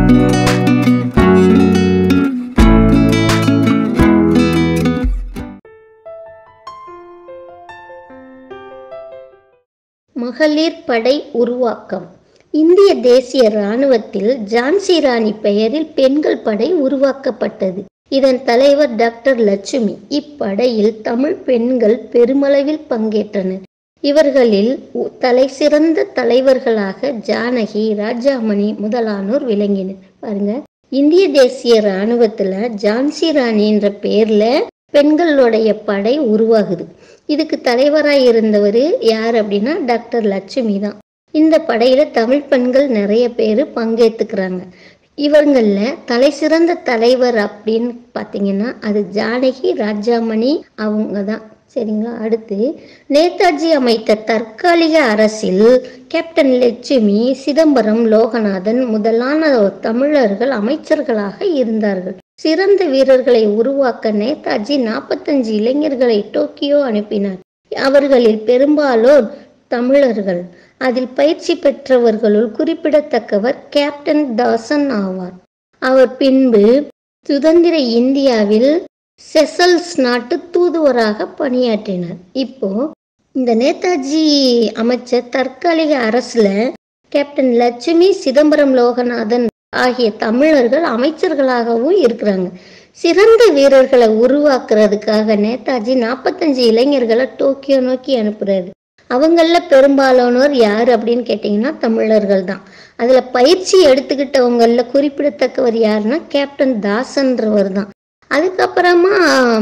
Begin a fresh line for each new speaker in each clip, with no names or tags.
மகளிர் படை உருவாக்கம் இந்திய தேசிய இராணுவத்தில் ஜான்சி ராணி பெயரில் பெண்கள் படை உருவாக்கப்பட்டது இதன் தலைவர் டாக்டர் லட்சுமி இப்படையில் தமிழ் பெண்கள் பெருமளவில் பங்கேற்றனர் இவர்களில் உ- தலைசிறந்த தலைவர்களாக ஜானகி ராஜாமணி முதலானோர் விளங்கினர் பாருங்க இந்திய தேசிய இராணுவத்துல ஜான்சி ராணி என்ற பேர்ல பெண்களுடைய படை உருவாகுது இதுக்கு தலைவராய் இருந்தவர் யார் அப்படின்னா டாக்டர் லட்சுமி தான் இந்த படையில தமிழ் பெண்கள் நிறைய பேர் பங்கேற்றுக்கிறாங்க இவங்கள தலை சிறந்த தலைவர் அப்படின்னு பார்த்தீங்கன்னா அது ஜானகி ராஜாமணி அவங்க தான் சரிங்களா அடுத்து நேதாஜி அமைத்த தற்காலிக அரசில் கேப்டன் லட்சுமி சிதம்பரம் லோகநாதன் முதலான தமிழர்கள் அமைச்சர்களாக இருந்தார்கள் சிறந்த வீரர்களை உருவாக்க நேதாஜி நாற்பத்தஞ்சு இளைஞர்களை டோக்கியோ அனுப்பினார் அவர்களில் பெரும்பாலோர் தமிழர்கள் அதில் பயிற்சி பெற்றவர்களுள் குறிப்பிடத்தக்கவர் கேப்டன் தாசன் ஆவார் அவர் பின்பு சுதந்திர இந்தியாவில் செசல்ஸ் நாட்டு தூதுவராக பணியாற்றினார் இப்போ இந்த நேதாஜி அமைச்ச தற்காலிக அரசுல கேப்டன் லட்சுமி சிதம்பரம் லோகநாதன் ஆகிய தமிழர்கள் அமைச்சர்களாகவும் இருக்கிறாங்க சிறந்த வீரர்களை உருவாக்குறதுக்காக நேதாஜி நாற்பத்தஞ்சு இளைஞர்களை டோக்கியோ நோக்கி அனுப்புறாரு அவங்கள பெரும்பாலானோர் யார் அப்படின்னு கேட்டிங்கன்னா தமிழர்கள் தான் அதில் பயிற்சி எடுத்துக்கிட்டவங்கள குறிப்பிடத்தக்கவர் யாருன்னா கேப்டன் தாசன்றவர் தான் அதுக்கப்புறமா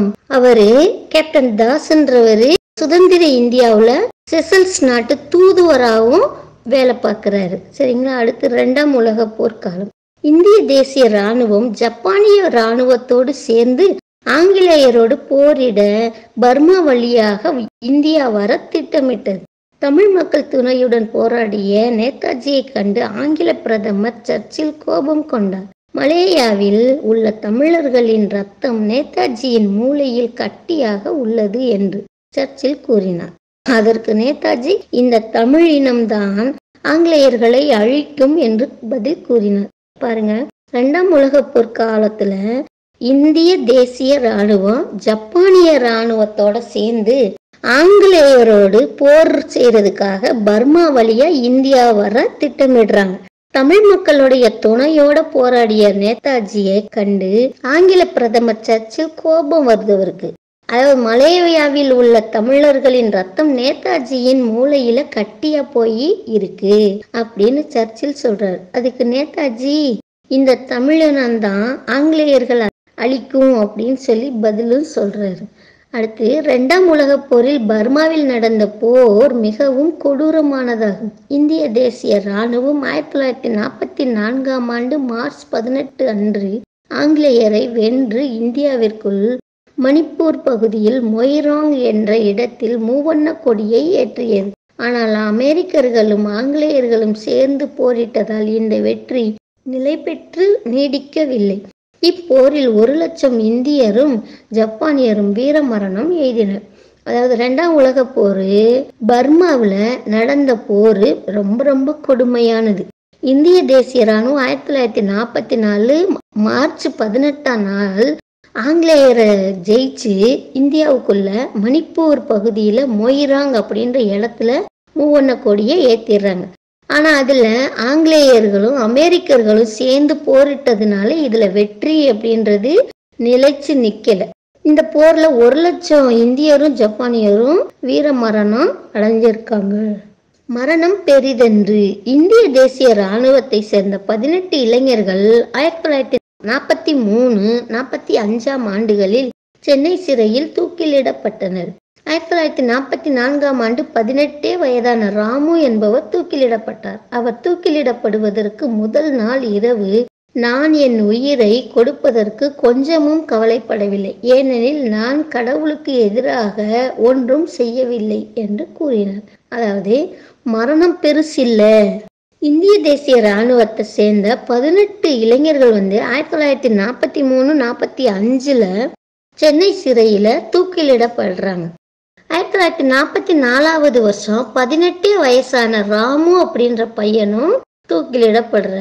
அவரு கேப்டன் தாஸ்ன்றவர் சுதந்திர இந்தியாவில் செசல்ஸ் நாட்டு தூதுவராகவும் வேலை பார்க்குறாரு சரிங்களா அடுத்து ரெண்டாம் உலக போர்க்காலம் இந்திய தேசிய இராணுவம் ஜப்பானிய இராணுவத்தோடு சேர்ந்து ஆங்கிலேயரோடு போரிட பர்மா வழியாக இந்தியா வர திட்டமிட்டது தமிழ் மக்கள் துணையுடன் போராடிய நேதாஜியை கண்டு ஆங்கில பிரதமர் சர்ச்சில் கோபம் கொண்டார் மலேயாவில் உள்ள தமிழர்களின் ரத்தம் நேதாஜியின் மூளையில் கட்டியாக உள்ளது என்று சர்ச்சில் கூறினார் அதற்கு நேதாஜி இந்த தமிழ் இனம்தான் ஆங்கிலேயர்களை அழிக்கும் என்று பதில் கூறினார் பாருங்க ரெண்டாம் உலக போர்க்காலத்துல இந்திய தேசிய இராணுவம் ஜப்பானிய இராணுவத்தோட சேர்ந்து ஆங்கிலேயரோடு போர் செய்யறதுக்காக பர்மா வழியா இந்தியா வர திட்டமிடுறாங்க தமிழ் மக்களுடைய துணையோட போராடிய நேதாஜியை கண்டு ஆங்கில பிரதமர் சர்ச்சில் கோபம் வருது அவருக்கு அதாவது மலேயாவில் உள்ள தமிழர்களின் ரத்தம் நேதாஜியின் மூளையில கட்டியா போய் இருக்கு அப்படின்னு சர்ச்சில் சொல்றாரு அதுக்கு நேதாஜி இந்த தமிழினம்தான் ஆங்கிலேயர்கள் அழிக்கும் அப்படின்னு சொல்லி பதிலும் சொல்றாரு அடுத்து ரெண்டாம் உலகப் போரில் பர்மாவில் நடந்த போர் மிகவும் கொடூரமானதாகும் இந்திய தேசிய இராணுவம் ஆயிரத்தி தொள்ளாயிரத்தி நாற்பத்தி நான்காம் ஆண்டு மார்ச் பதினெட்டு அன்று ஆங்கிலேயரை வென்று இந்தியாவிற்குள் மணிப்பூர் பகுதியில் மொய்ராங் என்ற இடத்தில் மூவண்ண கொடியை ஏற்றியது ஆனால் அமெரிக்கர்களும் ஆங்கிலேயர்களும் சேர்ந்து போரிட்டதால் இந்த வெற்றி நிலை பெற்று நீடிக்கவில்லை இப்போரில் ஒரு லட்சம் இந்தியரும் ஜப்பானியரும் வீரமரணம் எய்தினர் அதாவது ரெண்டாம் உலக போர் பர்மாவில் நடந்த போர் ரொம்ப ரொம்ப கொடுமையானது இந்திய தேசிய ராணுவம் ஆயிரத்தி தொள்ளாயிரத்தி நாற்பத்தி நாலு மார்ச் பதினெட்டாம் நாள் ஆங்கிலேயரை ஜெயிச்சு இந்தியாவுக்குள்ள மணிப்பூர் பகுதியில் மொய்ராங் அப்படின்ற இடத்துல மூவண்ண கொடியை ஏற்றிடுறாங்க ஆனால் அதில் ஆங்கிலேயர்களும் அமெரிக்கர்களும் சேர்ந்து போரிட்டதுனால இதில் வெற்றி அப்படின்றது நிலைச்சு நிற்கலை இந்த போரில் ஒரு லட்சம் இந்தியரும் ஜப்பானியரும் வீர மரணம் அடைஞ்சிருக்காங்க மரணம் பெரிதென்று இந்திய தேசிய இராணுவத்தை சேர்ந்த பதினெட்டு இளைஞர்கள் ஆயிரத்தி தொள்ளாயிரத்தி நாற்பத்தி மூணு நாற்பத்தி அஞ்சாம் ஆண்டுகளில் சென்னை சிறையில் தூக்கிலிடப்பட்டனர் ஆயிரத்தி தொள்ளாயிரத்தி நாற்பத்தி நான்காம் ஆண்டு பதினெட்டே வயதான ராமு என்பவர் தூக்கிலிடப்பட்டார் அவர் தூக்கிலிடப்படுவதற்கு முதல் நாள் இரவு நான் என் உயிரை கொடுப்பதற்கு கொஞ்சமும் கவலைப்படவில்லை ஏனெனில் நான் கடவுளுக்கு எதிராக ஒன்றும் செய்யவில்லை என்று கூறினார் அதாவது மரணம் பெருசில்ல இந்திய தேசிய இராணுவத்தை சேர்ந்த பதினெட்டு இளைஞர்கள் வந்து ஆயிரத்தி தொள்ளாயிரத்தி நாற்பத்தி மூணு நாற்பத்தி அஞ்சுல சென்னை சிறையில தூக்கிலிடப்படுறாங்க ஆயிரத்தி தொள்ளாயிரத்தி நாற்பத்தி நாலாவது வருஷம் பதினெட்டே வயசான ராமு அப்படின்ற பையனும் தூக்கிலிடப்படுறார்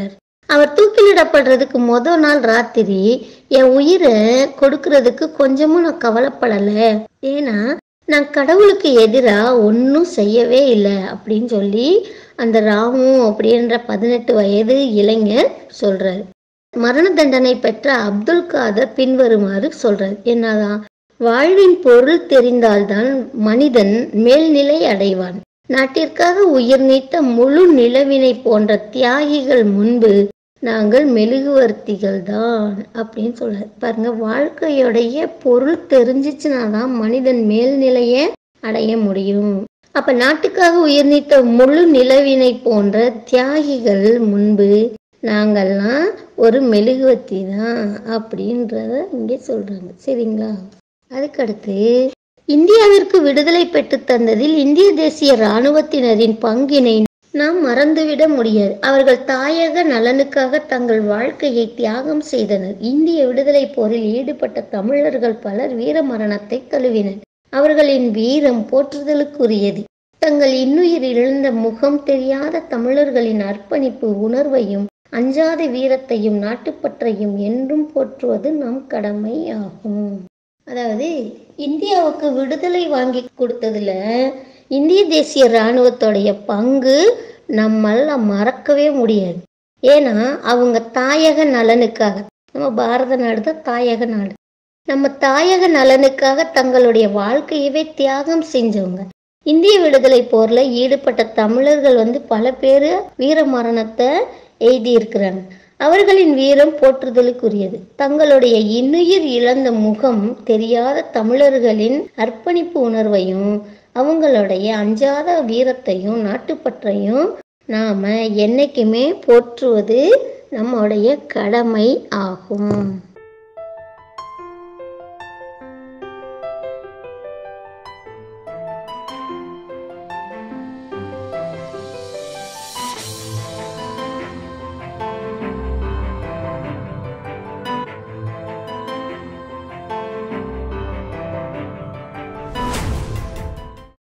அவர் தூக்கிலிடப்படுறதுக்கு முத நாள் ராத்திரி என் உயிரை கொடுக்கறதுக்கு கொஞ்சமும் நான் கவலைப்படலை ஏன்னா நான் கடவுளுக்கு எதிராக ஒன்றும் செய்யவே இல்லை அப்படின்னு சொல்லி அந்த ராமு அப்படின்ற பதினெட்டு வயது இளைஞர் சொல்றாரு மரண தண்டனை பெற்ற அப்துல் காதர் பின்வருமாறு சொல்றாரு என்னதான் வாழ்வின் பொருள் தெரிந்தால்தான் மனிதன் மேல்நிலை அடைவான் நாட்டிற்காக உயிர் நீத்த முழு நிலவினை போன்ற தியாகிகள் முன்பு நாங்கள் மெழுகுவர்த்திகள் தான் அப்படின்னு சொல்றாரு பாருங்க வாழ்க்கையுடைய பொருள் தெரிஞ்சிச்சுனா தான் மனிதன் மேல்நிலையை அடைய முடியும் அப்ப நாட்டுக்காக உயிர் நீத்த முழு நிலவினை போன்ற தியாகிகள் முன்பு நாங்கள்லாம் ஒரு மெழுகுவர்த்தி தான் அப்படின்றத இங்கே சொல்றாங்க சரிங்களா அதுக்கடுத்து இந்தியாவிற்கு விடுதலை பெற்று தந்ததில் இந்திய தேசிய இராணுவத்தினரின் பங்கினை நாம் மறந்துவிட முடியாது அவர்கள் தாயக நலனுக்காக தங்கள் வாழ்க்கையை தியாகம் செய்தனர் இந்திய விடுதலை போரில் ஈடுபட்ட தமிழர்கள் பலர் வீர மரணத்தை தழுவினர் அவர்களின் வீரம் போற்றுதலுக்குரியது தங்கள் இன்னுயிர் இழந்த முகம் தெரியாத தமிழர்களின் அர்ப்பணிப்பு உணர்வையும் அஞ்சாத வீரத்தையும் நாட்டுப்பற்றையும் என்றும் போற்றுவது நம் கடமை ஆகும் அதாவது இந்தியாவுக்கு விடுதலை வாங்கி கொடுத்ததுல இந்திய தேசிய இராணுவத்தோடைய பங்கு நம்மளால மறக்கவே முடியாது ஏன்னா அவங்க தாயக நலனுக்காக நம்ம பாரத நாடு தான் தாயக நாடு நம்ம தாயக நலனுக்காக தங்களுடைய வாழ்க்கையவே தியாகம் செஞ்சவங்க இந்திய விடுதலை போர்ல ஈடுபட்ட தமிழர்கள் வந்து பல பேர் வீர மரணத்தை எழுதியிருக்கிறாங்க அவர்களின் வீரம் போற்றுதலுக்குரியது தங்களுடைய இன்னுயிர் இழந்த முகம் தெரியாத தமிழர்களின் அர்ப்பணிப்பு உணர்வையும் அவங்களுடைய அஞ்சாத வீரத்தையும் நாட்டுப்பற்றையும் நாம என்னைக்குமே போற்றுவது நம்முடைய கடமை ஆகும்